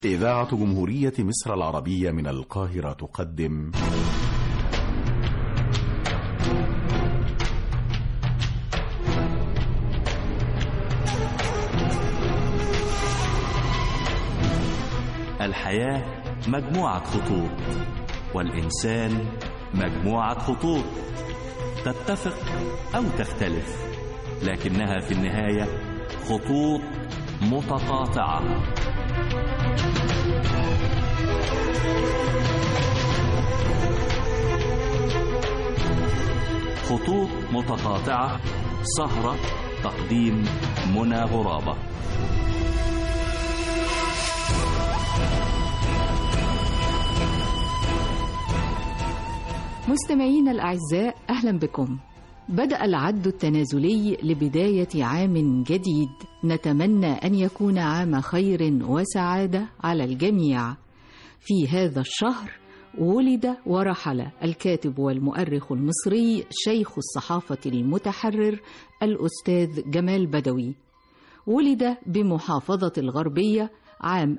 إذاعة جمهورية مصر العربية من القاهرة تقدم الحياة مجموعة خطوط والإنسان مجموعة خطوط تتفق أو تختلف لكنها في النهاية خطوط متقاطعة خطوط متقاطعة سهرة تقديم منى غرابة مستمعينا الأعزاء أهلا بكم بدأ العد التنازلي لبداية عام جديد نتمنى أن يكون عام خير وسعادة على الجميع في هذا الشهر ولد ورحل الكاتب والمؤرخ المصري شيخ الصحافة المتحرر الأستاذ جمال بدوي ولد بمحافظة الغربية عام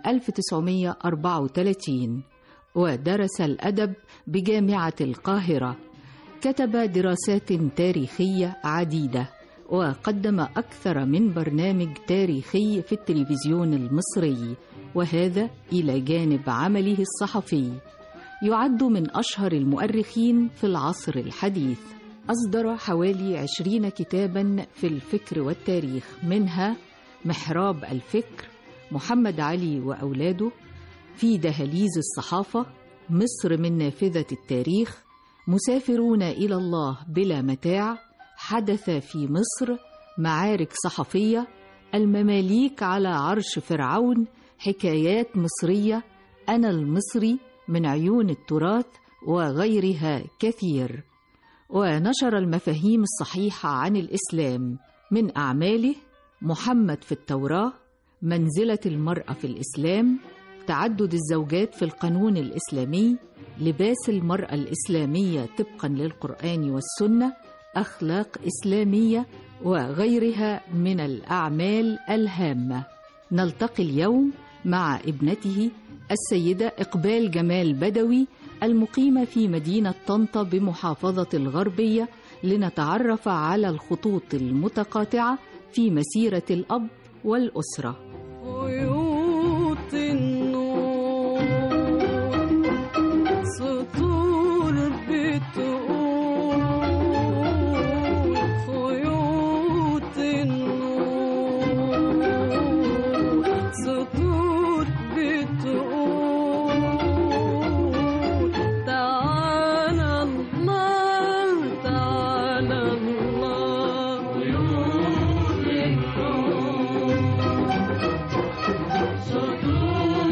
1934 ودرس الأدب بجامعة القاهرة كتب دراسات تاريخية عديدة وقدم أكثر من برنامج تاريخي في التلفزيون المصري وهذا إلى جانب عمله الصحفي يعد من أشهر المؤرخين في العصر الحديث أصدر حوالي عشرين كتابا في الفكر والتاريخ منها محراب الفكر محمد علي وأولاده في دهاليز الصحافة مصر من نافذة التاريخ مسافرون إلى الله بلا متاع حدث في مصر معارك صحفية المماليك على عرش فرعون حكايات مصرية أنا المصري من عيون التراث وغيرها كثير ونشر المفاهيم الصحيحة عن الإسلام من أعماله محمد في التوراة منزلة المرأة في الإسلام تعدد الزوجات في القانون الإسلامي لباس المرأة الإسلامية طبقا للقرآن والسنة أخلاق إسلامية وغيرها من الأعمال الهامة نلتقي اليوم مع ابنته السيدة إقبال جمال بدوي المقيمة في مدينة طنطا بمحافظة الغربية لنتعرف على الخطوط المتقاطعة في مسيرة الأب والأسرة خيوط النور سطور بتقول خيوط النور سطور بتقول تعالى الله تعالى الله خيوط النور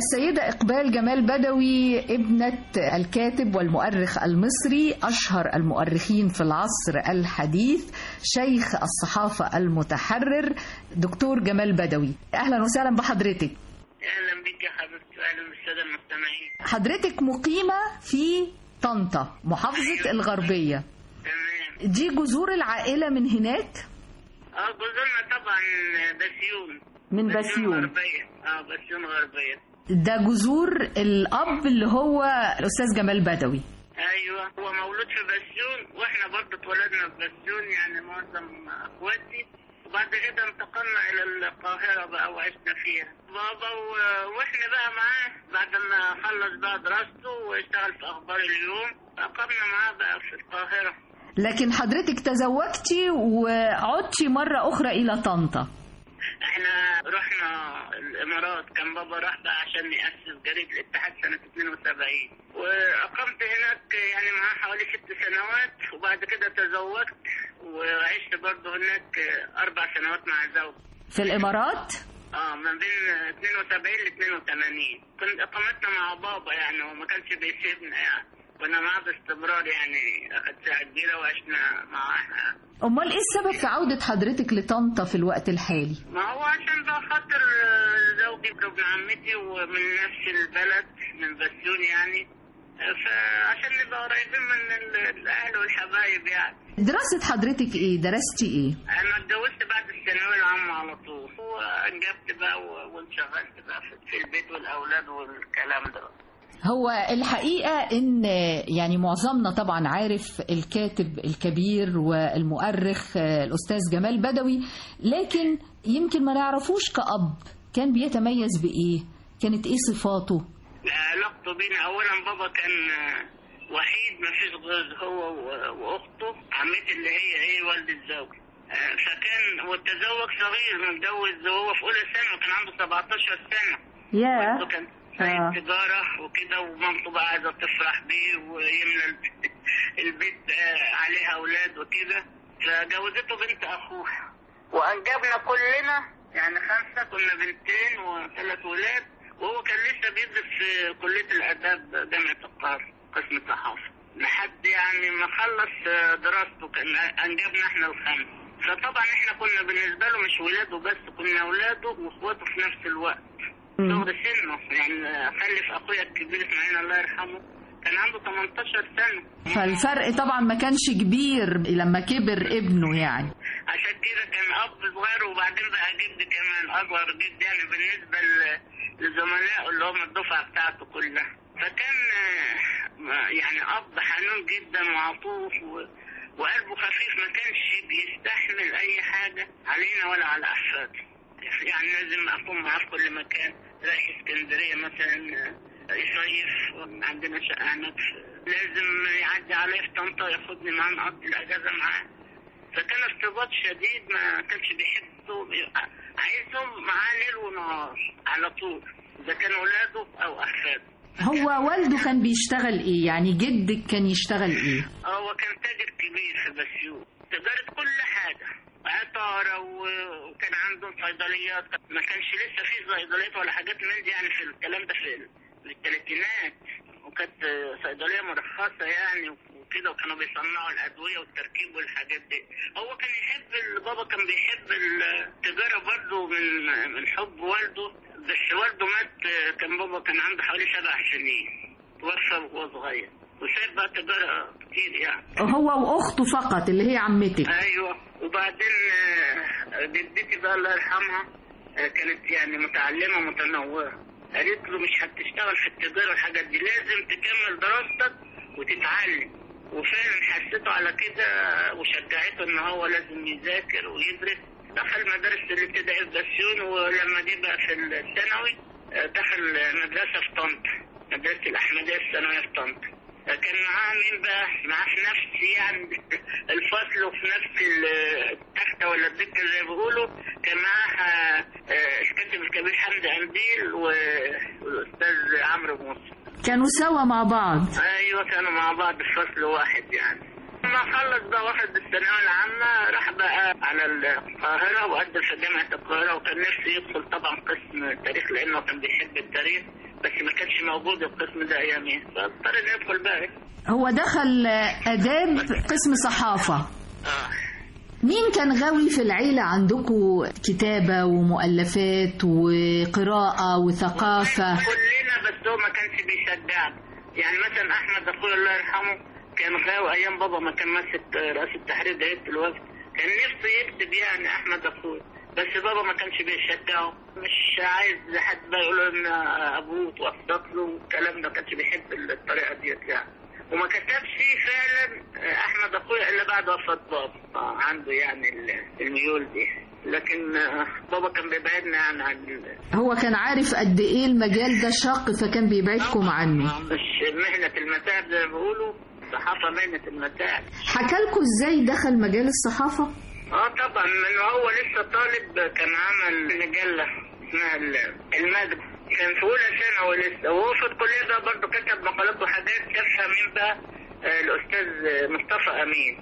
السيدة إقبال جمال بدوي ابنة الكاتب والمؤرخ المصري أشهر المؤرخين في العصر الحديث شيخ الصحافة المتحرر دكتور جمال بدوي أهلا وسهلا بحضرتك اهلا بك يا حبيبتي واهلا بالساده المستمعين حضرتك مقيمة في طنطا محافظة الغربية تمام دي جذور العائلة من هناك اه جزرنا طبعا بسيون من بسيون غربيه اه بسيون غربيه ده جذور الأب اللي هو الأستاذ جمال بدوي ايوه هو مولود في بسيون واحنا برضه اتولدنا في بسيون يعني معظم اخواتي وبعد كده انتقلنا الى القاهره بقى وعشنا فيها بابا و- واحنا بقى معاه بعد ما خلص بقى دراسته واشتغل في اخبار اليوم اقمنا معاه بقى في القاهره لكن حضرتك تزوجتي وعدتي مرة أخرى إلى طنطا احنا رحنا الامارات كان بابا راح بقى عشان ياسس جريده الاتحاد سنه 72 واقمت هناك يعني معاه حوالي ست سنوات وبعد كده تزوجت وعشت برضه هناك اربع سنوات مع زوج في الإمارات اه من بين 72 ل 82 كنت اقامتنا مع بابا يعني وما كانش بيسيبنا يعني كنا معاه باستمرار يعني اخد ساعه كبيره وعشنا معاه أمال إيه السبب في عودة حضرتك لطنطا في الوقت الحالي؟ ما هو عشان بقى خاطر آه، زوجي وابن عمتي ومن نفس البلد من بسيون يعني آه، فعشان نبقى قريبين من ال- الاهل والحبايب يعني دراسة حضرتك إيه؟ درستي إيه؟ انا اتجوزت بعد الثانويه العامه على طول وانجبت بقى و- وانشغلت بقى في- في البيت والاولاد والكلام ده هو الحقيقة إن يعني معظمنا طبعا عارف الكاتب الكبير والمؤرخ آه، الأستاذ جمال بدوي لكن يمكن ما نعرفوش كأب كان بيتميز بإيه؟ كانت إيه صفاته؟ علاقته بينا اولا بابا كان آه، وحيد ما فيش غير هو و- واخته عمتي اللي هي ايه والدة الزوج آه، فكان والتزوج صغير متجوز وهو في اولى ثانوي كان عنده 17 سنه والده كان آه. سيد تجارة وكده ومامته بقى عايزة تفرح بيه ويملى البيت, البيت آه، عليها أولاد وكده فجوزته بنت أخوها وأنجبنا كلنا يعني خمسة كنا بنتين وثلاث ولاد وهو كان لسه بيدرس في كلية الآداب جامعة القاهرة قسم الصحافة لحد يعني ما خلص آه، دراسته كان أنجبنا احنا الخمس فطبعا احنا كنا بالنسبة له مش ولاده بس كنا ولاده واخواته في نفس الوقت صغر سنه يعني خلف اخويا الكبير اسماعيل الله يرحمه كان عنده 18 سنه فالفرق طبعا ما كانش كبير لما كبر ابنه يعني عشان كده كان اب صغير وبعدين بقى جد كمان اصغر جد يعني بالنسبه ل- لزملائه اللي هم الدفعه بتاعته كلها فكان آه، ما- يعني اب حنون جدا وعطوف و- وقلبه خفيف ما كانش بيستحمل اي حاجه علينا ولا على احفاده يعني لازم اكون معاه في كل مكان رايح اسكندريه مثلا آه، يصيف عندنا شقه هناك لازم يعدي عليا في طنطا ياخدني معاه نقضي الاجازه معاه فكان ارتباط شديد ما كانش بيحبه بيبقى عايزهم معاه ليل ونهار على طول اذا كان اولاده او احفاده هو والده كان بيشتغل ايه يعني جدك كان يشتغل ايه هو كان تاجر كبير في بسيوط تجارة كل حاجة عطارة و- وكان عندهم صيدليات ما كانش لسه في صيدليات ولا حاجات من دي يعني في الكلام ده في في الثلاثينات وكانت صيدلية مرخصة يعني وكده وكانوا بيصنعوا الأدوية والتركيب والحاجات دي هو كان يحب ال- بابا كان بيحب التجارة برضه من من حب والده بس والده مات كان بابا كان عنده حوالي سبع سنين توفى وهو صغير وسايب بقى تجارة كتير يعني هو واخته فقط اللي هي عمتك ايوه وبعدين آه، جدتي بقى الله يرحمها آه، كانت يعني متعلمه متنوره قالت له مش هتشتغل في التجاره والحاجات دي لازم تكمل دراستك وتتعلم وفعلا حسيته على كده وشجعته ان هو لازم يذاكر ويدرس دخل مدارس الابتدائي في بسيون ولما جه بقى في الثانوي آه، دخل مدرسه في طنطا مدرسه الاحمديه الثانويه في طنطا كان معاه مين بقى؟ معاه في نفس يعني الفصل وفي نفس ال- التختة ولا الدكة زي ما بيقولوا كان معاه آه، الكاتب الكبير حمدي قنديل و- والأستاذ عمرو موسى. كانوا سوا مع بعض أيوه كانوا مع بعض في فصل واحد يعني. لما خلص بقى واخد الثانوية العامة راح بقى على القاهرة وقدم في جامعة القاهرة وكان نفسه يدخل طبعا قسم تاريخ لأنه كان بيحب التاريخ بس ما كانش موجود القسم ده اياميها فاضطر اني ادخل بقى هو دخل آداب قسم صحافة اه مين كان غاوي في العيلة عندكم كتابة ومؤلفات وقراءة وثقافة كلنا بس هو ما كانش بيشجعنا يعني مثلا احمد اخويا الله يرحمه كان غاوي ايام بابا ما كان ماسك رئاسة التحرير دايرة الوفد كان نفسه يكتب يعني احمد اخويا بس بابا ما كانش بيشجعه مش عايز حد بقى يقول له ان ابوه توسط له والكلام ده ما كانش بيحب الطريقه ديت يعني وما كتبش فعلا احمد اخويا الا بعد وفاه بابا آه، عنده يعني الميول دي لكن آه، بابا كان بيبعدنا يعني عن ال- هو كان عارف قد ايه المجال ده شاق فكان بيبعدكم عنه مش مهنة المتاعب زي ما بيقولوا الصحافة مهنة المتاعب حكى لكم ازاي دخل مجال الصحافة اه طبعا من هو لسه طالب كان عمل مجلة اسمها ال- المجد كان في اولى ثانوي لسه وهو في الكلية ده برضه كتب مقالات وحاجات شافها من بقى آه، الاستاذ مصطفى امين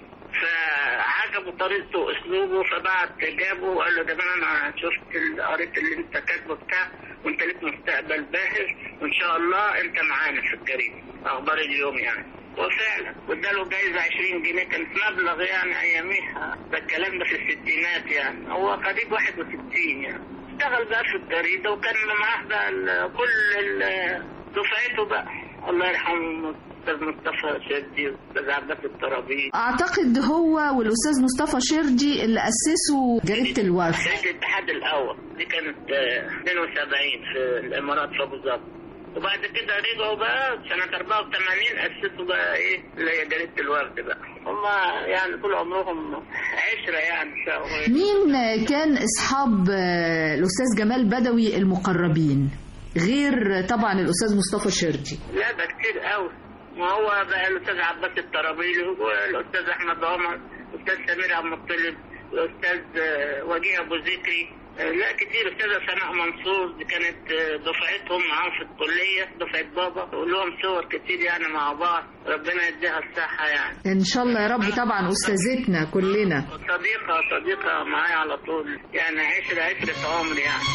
فعجبه طريقته واسلوبه فبعت جابه وقال له ده انا شفت ال- قريت اللي انت كاتبه بتاع وانت ليك مستقبل باهر وان شاء الله انت معانا في الجريده اخبار اليوم يعني وفعلا واداله جايزه 20 جنيه كانت مبلغ يعني اياميها ده الكلام ده في الستينات يعني هو قريب 61 يعني اشتغل بقى في الجريده وكان معاه بقى ال- كل ال- دفعته بقى الله يرحمه الاستاذ مصطفى شدي والاستاذ عباس الترابي اعتقد هو والاستاذ مصطفى شرجي اللي اسسوا جريدة الوفد كانت الاتحاد الاول دي كانت آه، 72 في الامارات في ابو ظبي وبعد كده رجعوا بقى سنة 84 أسسوا بقى إيه اللي هي جريدة الوفد بقى هم يعني طول عمرهم عشرة يعني سوا. مين كان اصحاب آه، الاستاذ جمال بدوي المقربين غير طبعا الاستاذ مصطفى شرجي لا ده كتير قوي ما هو بقى الأستاذ عباس الترابيلي والأستاذ أحمد عمر الأستاذ سمير عبد المطلب الأستاذ آه، وجيه أبو ذكري آه، لا كتير أستاذة سناء منصور دي كانت آه، دفعتهم معاهم في الكلية دفعة بابا ولهم صور كتير يعني مع بعض ربنا يديها الصحة يعني ان شاء الله يا رب طبعا استاذتنا كلنا صديقة صديقة معايا على طول يعني عشرة عشرة عمر يعني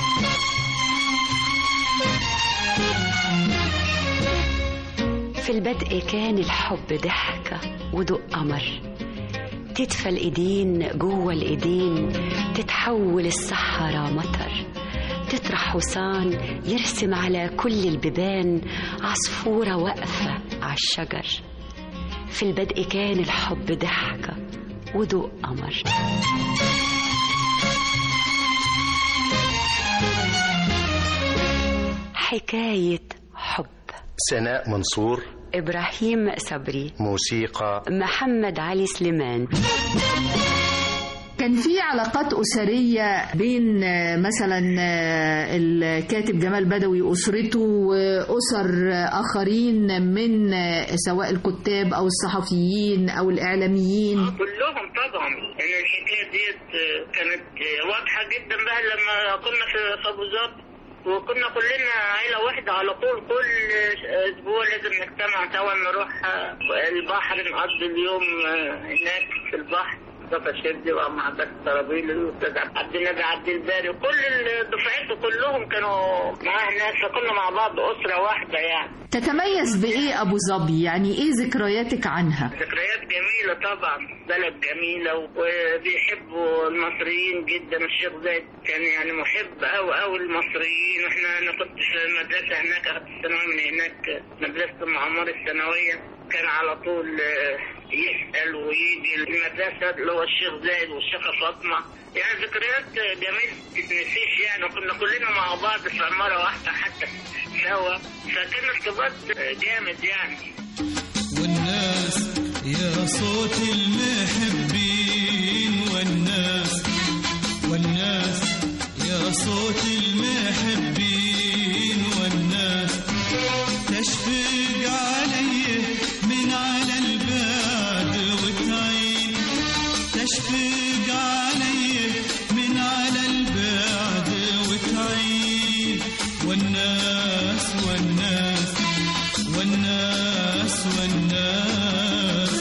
في البدء كان الحب ضحكة ودق قمر تدفى الإيدين جوه الإيدين تتحول الصحراء مطر تطرح حصان يرسم على كل البيبان عصفورة واقفة على الشجر في البدء كان الحب ضحكة ودق قمر حكاية حب سناء منصور إبراهيم صبري موسيقى محمد علي سليمان كان في علاقات أسرية بين آه، مثلا آه، الكاتب جمال بدوي وأسرته وأسر آه، آخرين من آه، سواء الكتاب أو الصحفيين أو الإعلاميين كلهم طبعا ان الحكايه ديت آه، كانت آه، واضحه جدا بقى لما كنا في في ابو ظبي وكنا كلنا عيلة واحدة على طول كل أسبوع لازم نجتمع سوا نروح آه، البحر نقضي اليوم آه، هناك في البحر مصطفى شردي وعم عباس الترابيلي والاستاذ عبد النبي عبد الباري وكل دفعته كلهم كانوا معاه هناك فكنا مع بعض أسرة واحدة يعني تتميز بإيه أبو ظبي يعني إيه ذكرياتك عنها ذكريات جميلة طبعا بلد جميلة وبيحبوا المصريين جدا الشيخ زايد كان يعني محب أوي أوي المصريين احنا أنا كنت في المدرسة هناك أخذت الثانوية من هناك مدرسة أم عمار الثانوية كان على طول آه، يسأل ويجي المدرسة اللي هو الشيخ زايد والشيخة فاطمة يعني ذكريات جميلة تتنسيش يعني وكنا كلنا مع بعض في عمارة واحدة حتى سوا فكان ارتباط جامد يعني والناس يا صوت المحبين والناس والناس يا صوت المحبين والناس تشفق علي من على البعد وتعين تشفق علي من على البعد وتعين والناس والناس والناس والناس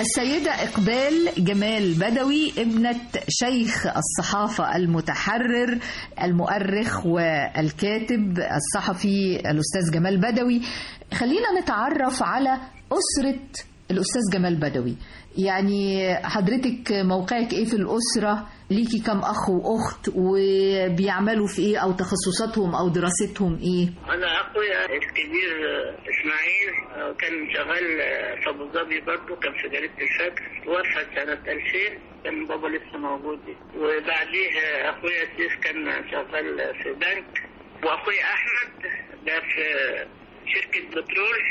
السيدة إقبال جمال بدوي ابنة شيخ الصحافة المتحرر المؤرخ والكاتب الصحفي الأستاذ جمال بدوي خلينا نتعرف على أسرة الأستاذ جمال بدوي يعني حضرتك موقعك إيه في الأسرة ليكي كم أخ وأخت وبيعملوا في إيه أو تخصصاتهم أو دراستهم إيه انا اخويا الكبير آه، اسماعيل آه، كان شغال آه، في ابو ظبي برضه كان في جريده الفجر توفى سنه 2000 كان بابا لسه موجود وبعديه آه، اخويا سيف كان شغال في بنك واخويا احمد ده في شركه بترول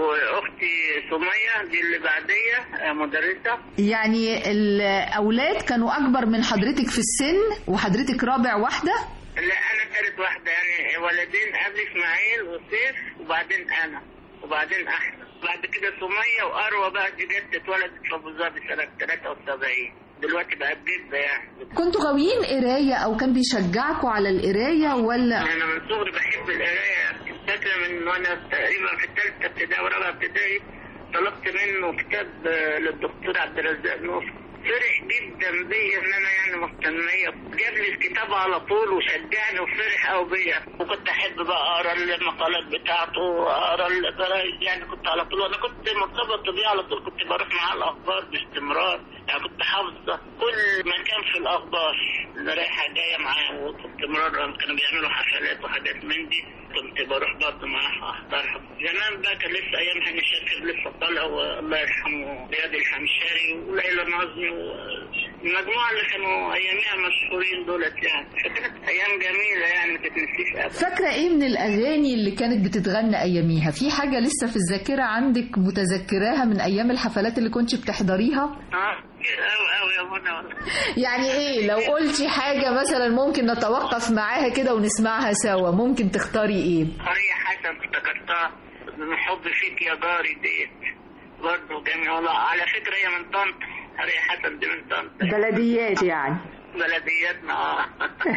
واختي سميه دي اللي بعديه آه، مدرسه يعني الأولاد كانوا أكبر من حضرتك في السن وحضرتك رابع واحدة لا انا ثالث واحده يعني ولدين قبل اسماعيل وسيف وبعدين انا وبعدين احمد بعد كده سميه واروى بقى دي جت اتولدت في ابو ظبي سنه 73 دلوقتي بقت جده يعني كنتوا غاويين قراية أو كان بيشجعكوا على القراية ولا انا من صغري بحب القرايه فاكره من وانا تقريبا في الثالثه ابتدائي ورابعه ابتدائي طلبت منه كتاب آه، للدكتور عبد الرزاق نوف فرح جدا بيا ان انا يعني مهتميه جاب لي الكتاب على طول وشجعني وفرح قوي بيا وكنت احب بقى اقرا المقالات بتاعته واقرا الجرايد يعني كنت على طول انا كنت مرتبط بيه على طول كنت بروح معاه الاخبار باستمرار يعني كنت حافظه كل مكان في الاخبار اللي رايحه جايه معاه وباستمرار لما كانوا بيعملوا حفلات وحاجات من دي كنت بروح برضه معاه احضرها زمان بقى كان لسه ايام هاني شاكر لسه طالع والله يرحمه رياض الحمشاري وليلى نظمي والمجموعه اللي كانوا اياميها مشهورين دولت يعني فكانت ايام جميله يعني ما تتنسيش ابدا فاكرة إيه من الأغاني اللي كانت بتتغنى أياميها في حاجة لسه في الذاكرة عندك متذكراها من أيام الحفلات اللي كنت بتحضريها اه كتير قوي قوي يا منى والله يعني إيه لو قلتي حاجة مثلا ممكن نتوقف معاها كده ونسمعها سوا ممكن تختاري إيه قرية حسن افتكرتها من حب فيك يا جاري ديت برضه جميل والله على فكرة هي من طنطا قرية حسن دي من طنطا بلديات يعني بلدياتنا اه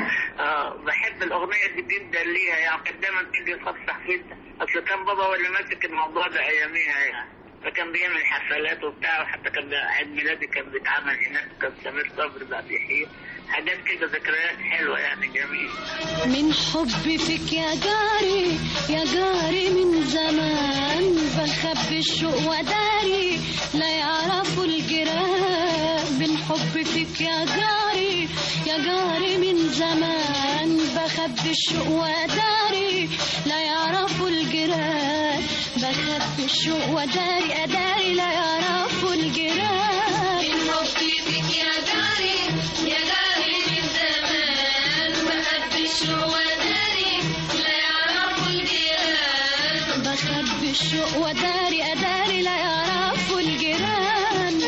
اه بحب الاغنيه دي جدا ليها يعني كانت دايما تيجي تفصح جدا اصل كان بابا هو اللي ماسك الموضوع ده اياميها يعني فكان بيعمل حفلات وبتاع وحتى كان عيد ميلادي كان بيتعمل هناك كان سمير صبري بقى بيحيي حاجات كده ذكريات حلوه يعني جميله من حبي فيك يا جاري يا جاري من زمان بخبي الشوق وداري لا يعرفوا الجيران من حبي فيك يا جاري يا جاري من زمان بخبي الشوق وداري لا يعرفوا الجيران بخبي الشوق وداري أداري لا يعرفوا الجيران من حبي فيك يا جاري يا جاري من زمان بخبي الشوق وداري لا يعرفوا الجيران بخبي الشوق وداري أداري لا يعرفوا الجيران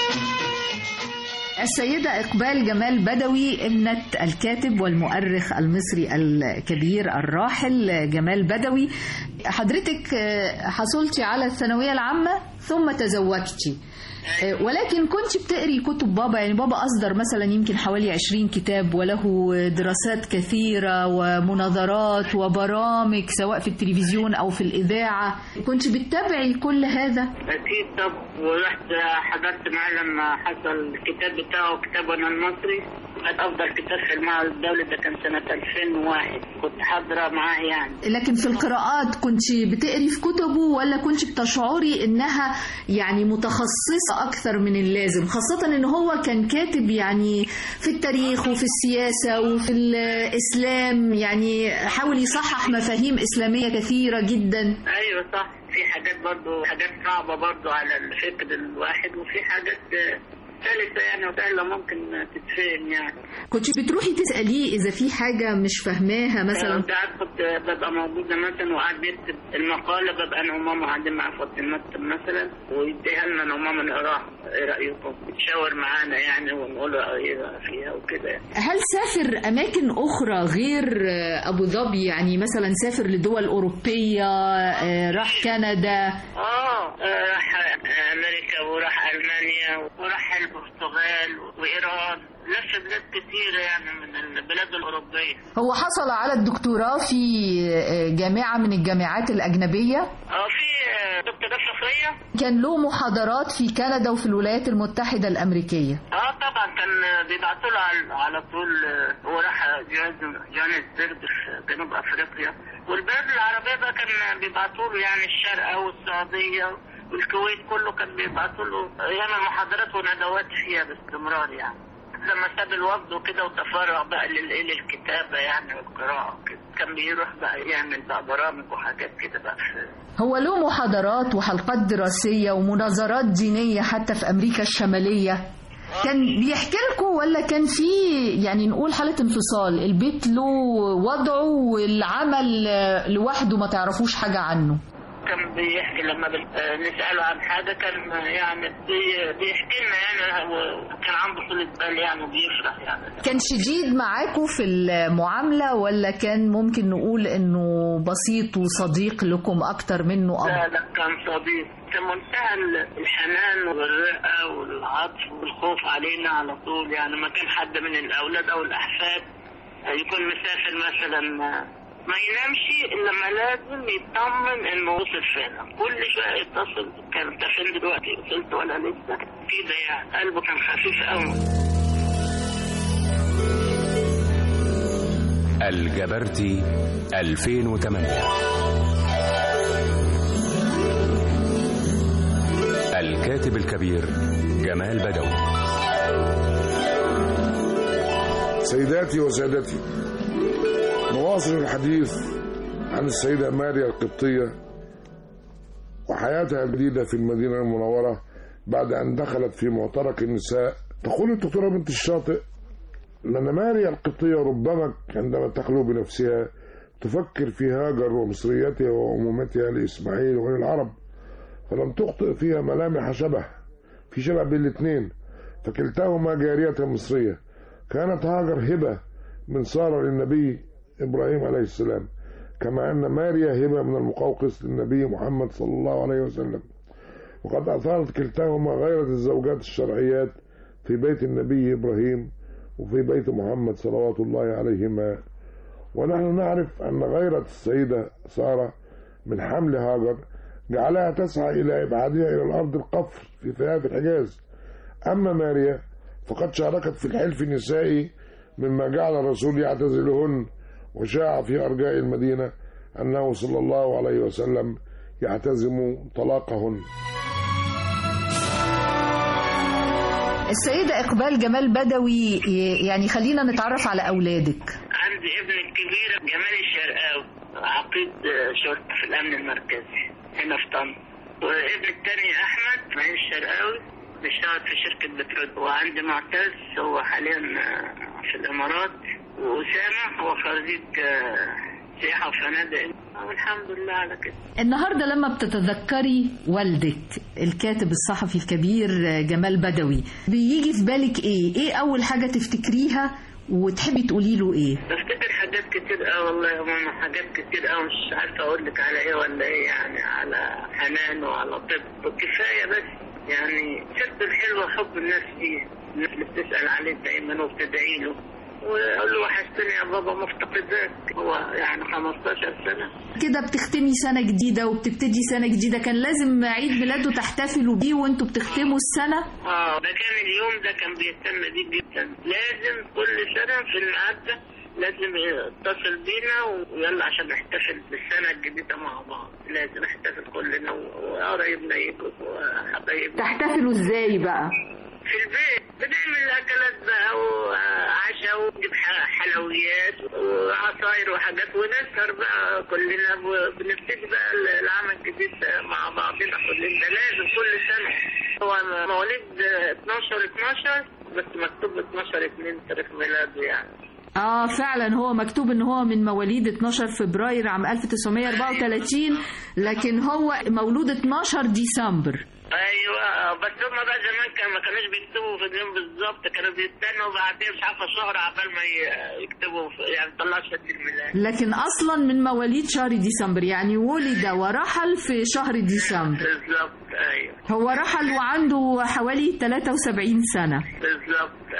السيدة إقبال جمال بدوي ابنة الكاتب والمؤرخ المصري الكبير الراحل جمال بدوي حضرتك آه، حصلتي على الثانوية العامة ثم تزوجتي آه، ولكن كنت بتقري كتب بابا يعني بابا أصدر مثلا يمكن حوالي 20 كتاب وله دراسات كثيرة ومناظرات وبرامج سواء في التلفزيون أو في الإذاعة كنت بتتابعي كل هذا اكيد طب ورحت حضرت معاه لما حصل الكتاب بتاعه كتاب انا المصري كان افضل كتاب في المعهد الدولي ده كان سنه 2001 كنت حاضره معاه يعني لكن في القراءات كنت بتقري في كتبه ولا كنت بتشعري انها يعني متخصصة اكثر من اللازم خاصة ان هو كان كاتب يعني في التاريخ وفي السياسة وفي الاسلام يعني حاول يصحح مفاهيم اسلامية كثيرة جدا ايوه صح في حاجات برضو حاجات صعبه برضو على الفكر الواحد وفي حاجات آه، سلسه يعني وسهله ممكن تتفهم يعني كنت بتروحي تسأليه اذا في حاجة مش فاهماها مثلا ساعات كنت ببقى موجودة مثلا وقاعد بيكتب المقالة ببقى أنا وماما قاعدين معاه في أوضة المكتب مثلا ويديها لنا أنا وماما نقراها إيه رأيكم؟ يتشاور معانا يعني ونقول له إيه بقى فيها وكده يعني. هل سافر أماكن أخرى غير آه، أبو ظبي يعني مثلا سافر لدول أوروبية آه، راح كندا آه آه، راح أمريكا وراح ألمانيا وراح البرتغال وإيران لف بلاد كتيرة يعني من البلاد الأوروبية هو حصل على الدكتوراه في آه، جامعة من الجامعات الأجنبية اه في دكتور اشرف ريا كان له محاضرات في كندا وفي الولايات المتحدة الأمريكية اه طبعا كان بيبعتوا له على, على طول آه، هو راح جواز- جوهانسبرج في جنوب افريقيا والبلاد العربيه بقى كان بيبعتوا له يعني الشارقه والسعوديه والكويت كله كان بيبعتوا له يعمل محاضرات وندوات فيها باستمرار يعني لما ساب الوفد وكده وتفرغ بقى لل- للكتابه يعني والقراءه وكده كان بيروح بقى يعمل بقى برامج وحاجات كده بقى في هو له محاضرات وحلقات دراسية ومناظرات دينية حتى في أمريكا الشمالية كان بيحكي لكم ولا كان في يعني نقول حالة انفصال البيت له وضعه والعمل آه، لوحده ما تعرفوش حاجة عنه كان بيحكي لما بن- آه، نسأله عن حاجة كان يعني بي- بيحكي لنا يعني وكان عنده طولة بال يعني وبيفرح يعني كان شديد معاكم في المعاملة ولا كان ممكن نقول انه بسيط وصديق لكم اكتر منه لا اب لا كان صديق كان منتهى ال- الحنان والرقة والعطف والخوف علينا على طول يعني ما كان حد من الأولاد أو الأحفاد يكون مسافر مثلا ما ينامش إلا لما لازم يطمن إنه وصل فين كل شوية يتصل كان أنت فين دلوقتي وصلت ولا لسه كده يعني قلبه كان خفيف قوي الجبرتي 2008 الكاتب الكبير جمال بدوي سيداتي وسادتي نواصل الحديث عن السيدة ماريا القبطية وحياتها الجديدة في المدينة المنورة بعد أن دخلت في معترك النساء تقول الدكتورة بنت الشاطئ أن ماريا القبطية ربما عندما تخلو بنفسها تفكر في هاجر ومصريتها وأمومتها لإسماعيل وللعرب فلم تخطئ فيها ملامح شبه في شبه بين الاثنين فكلتاهما جارية مصرية كانت هاجر هبة من سارة للنبي إبراهيم عليه السلام كما أن ماريا هبة من المقوقس للنبي محمد صلى الله عليه وسلم وقد أثارت كلتاهما غيرة الزوجات الشرعيات في بيت النبي إبراهيم وفي بيت محمد صلوات الله عليهما ونحن نعرف أن غيرة السيدة سارة من حمل هاجر جعلها تسعى إلى إبعادها إلى الأرض القفر في فئات الحجاز أما ماريا فقد شاركت في الحلف النسائي مما جعل الرسول يعتزلهن وشاع في أرجاء المدينة أنه صلى الله عليه وسلم يعتزم طلاقهن السيدة إقبال جمال بدوي يعني خلينا نتعرف على أولادك عندي ابن الكبير جمال الشرقاوي عقيد شرطة في الأمن المركزي هنا في طنطا وابن التاني أحمد معين الشرقاوي بيشتغل في شركة بترول وعندي معتز هو حاليا في الإمارات وأسامة هو خريج سياحة وفنادق والحمد لله على كده النهاردة لما بتتذكري والدك الكاتب الصحفي الكبير جمال بدوي بيجي في بالك ايه ايه اول حاجة تفتكريها وتحبي تقولي له ايه بفتكر حاجات كتير قوي والله يا ماما حاجات كتير قوي مش عارفه اقول لك على ايه ولا ايه يعني على حنان وعلى طب كفايه بس يعني سيرته الحلوه حب الناس فيه الناس اللي بتسال عليه دايما وبتدعي له ويقول له وحشتني يا بابا مفتقدك هو يعني 15 سنه كده بتختمي سنة جديدة وبتبتدي سنة جديدة كان لازم عيد ميلاده تحتفلوا بيه وانتوا بتختموا السنة اه ده كان اليوم ده كان بيهتم بيه جدا لازم كل سنه في الميعاد ده لازم يتصل بينا ويلا عشان نحتفل بالسنة الجديدة مع بعض لازم نحتفل كلنا وقرايبنا يجوا وحبايبنا تحتفلوا ازاي بقى في البيت بنعمل اكلات بقى وعشاء ونجيب حلويات وعصاير وحاجات ونسهر بقى كلنا بنبتدي بقى العام الجديد مع بعضنا كلنا ده لازم كل سنة هو مواليد 12 12 بس مكتوب 12 2 تاريخ ميلاده يعني اه فعلا هو مكتوب ان هو من مواليد 12 فبراير عام 1934 لكن هو مولود 12 ديسمبر ايوه بس هم بقى زمان كان ما كانوش بيكتبوا في اليوم بالظبط كانوا بيستنوا بعدين مش عارفه شهر عبال ما يكتبوا يعني يطلعوا شهاده الميلاد لكن اصلا من مواليد شهر ديسمبر يعني ولد ورحل في شهر ديسمبر بالظبط ايوه هو رحل وعنده حوالي 73 سنه بالظبط ايوه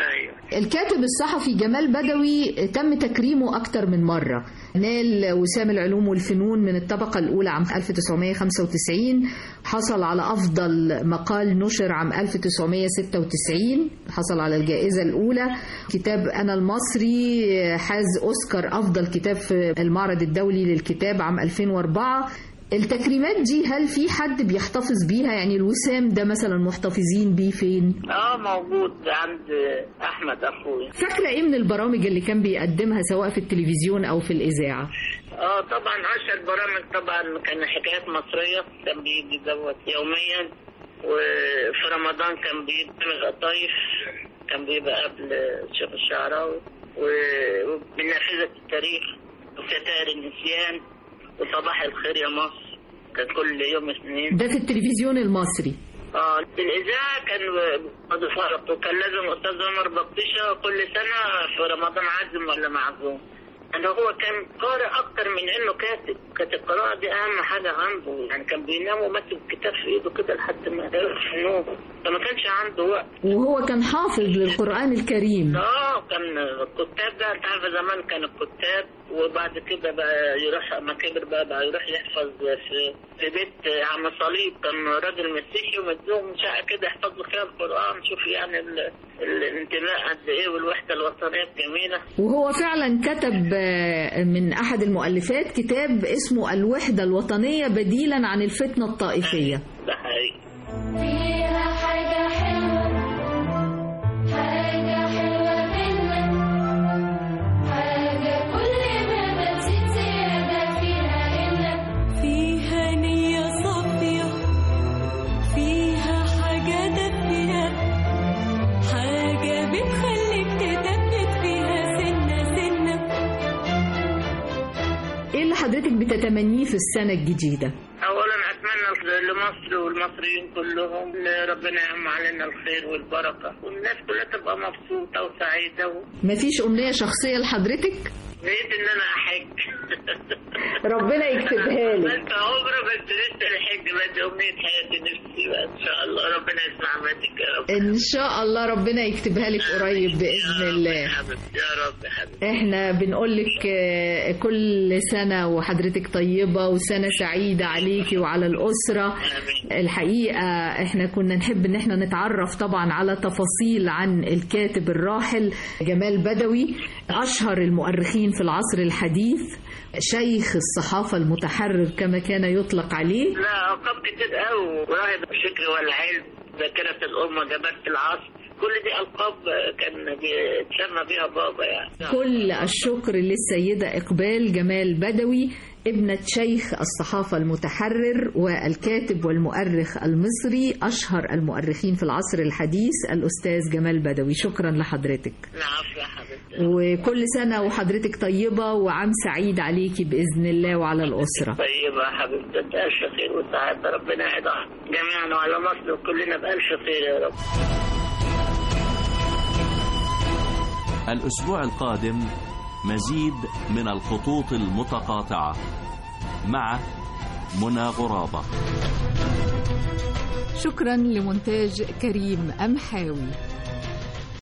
الكاتب الصحفي جمال بدوي تم تكريمه أكتر من مرة نال وسام العلوم والفنون من الطبقة الأولى عام 1995 حصل على أفضل مقال نشر عام 1996 حصل على الجائزة الأولى كتاب أنا المصري حاز أوسكار أفضل كتاب في المعرض الدولي للكتاب عام 2004 التكريمات دي هل في حد بيحتفظ بيها يعني الوسام ده مثلا محتفظين بيه فين اه موجود عند احمد اخوي فاكره ايه من البرامج اللي كان بيقدمها سواء في التلفزيون او في الاذاعه اه طبعا اشهر برامج طبعا كان حكايات مصريه كان بيجي دوت يوميا وفي رمضان كان بيدمج قطايف كان بيبقى قبل الشيخ الشعراوي و- وبنافذة التاريخ وستائر النسيان وصباح الخير يا مصر كان كل يوم اثنين ده في التلفزيون المصري اه الاذاعه كان قد فرق وكان لازم استاذ عمر بطيشه كل سنه في رمضان عازم ولا معزوم يعني هو كان قارئ اكتر من انه كاتب كانت القراءه دي اهم حاجه عنده يعني كان بينام وماسك كتاب في ايده كده لحد ما يروح في النوم فما كانش عنده وقت وهو كان حافظ للقرآن الكريم اه كان الكتاب ده انت عارف زمان كان الكتاب وبعد كده بقى يروح اما كبر بقى بقى يروح يحفظ في في بيت عم صليب كان راجل مسيحي ومديهم شقه كده يحفظ له فيها القران شوف يعني ال... الانتماء قد ايه والوحده الوطنيه الجميله وهو فعلا كتب آه، من أحد المؤلفات كتاب اسمه الوحدة الوطنية بديلا عن الفتنة الطائفية ده حقيقي فيها حاجة حلوة حاجة حلوة منك حاجة كل ما بتزيد زيادة فيها إنك فيها نية صافية فيها حاجة دافية حاجة بتخليك تثبت فيها سنة سنة ايه اللي حضرتك بتتمنيه في السنة الجديدة اولا اتمنى لمصر والمصريين كلهم ان ربنا يعم علينا الخير والبركه والناس كلها تبقى مبسوطه وسعيده و... مفيش أمنية شخصية لحضرتك نريد ان انا احج ربنا يكتبها لك بس عمره بس لسه الحج بدي امنيه حياتي نفسي بقى ان شاء الله ربنا يسمع ماتك يا رب إن شاء الله ربنا يكتبها لك قريب بإذن الله يا حبيبتي يا رب يا حبيبتي احنا بنقول لك آه، كل سنة وحضرتك طيبة وسنة سعيدة عليكي وعلى الأسرة الحقيقة احنا كنا نحب ان احنا نتعرف طبعا على تفاصيل عن الكاتب الراحل جمال بدوي أشهر المؤرخين في العصر الحديث شيخ الصحافة المتحرر كما كان يطلق عليه لا ألقاب كتير قوي وراهب الشكر والعلم ذاكرة الأمة جبهة العصر كل دي ألقاب كان بيتسمى بيها بابا يعني كل الشكر للسيدة إقبال جمال بدوي ابنة شيخ الصحافة المتحرر والكاتب والمؤرخ المصري أشهر المؤرخين في العصر الحديث الأستاذ جمال بدوي شكرا لحضرتك العفو يا حبيبتي وكل سنة وحضرتك طيبة وعام سعيد عليكي بإذن الله وعلى الأسرة طيبة يا حبيبتي أنت ألف خير وسعادة ربنا يعيدها جميعا وعلى مصر وكلنا بألف خير يا رب الأسبوع القادم مزيد من الخطوط المتقاطعة مع منى غرابة شكرا لمونتاج كريم أمحاوي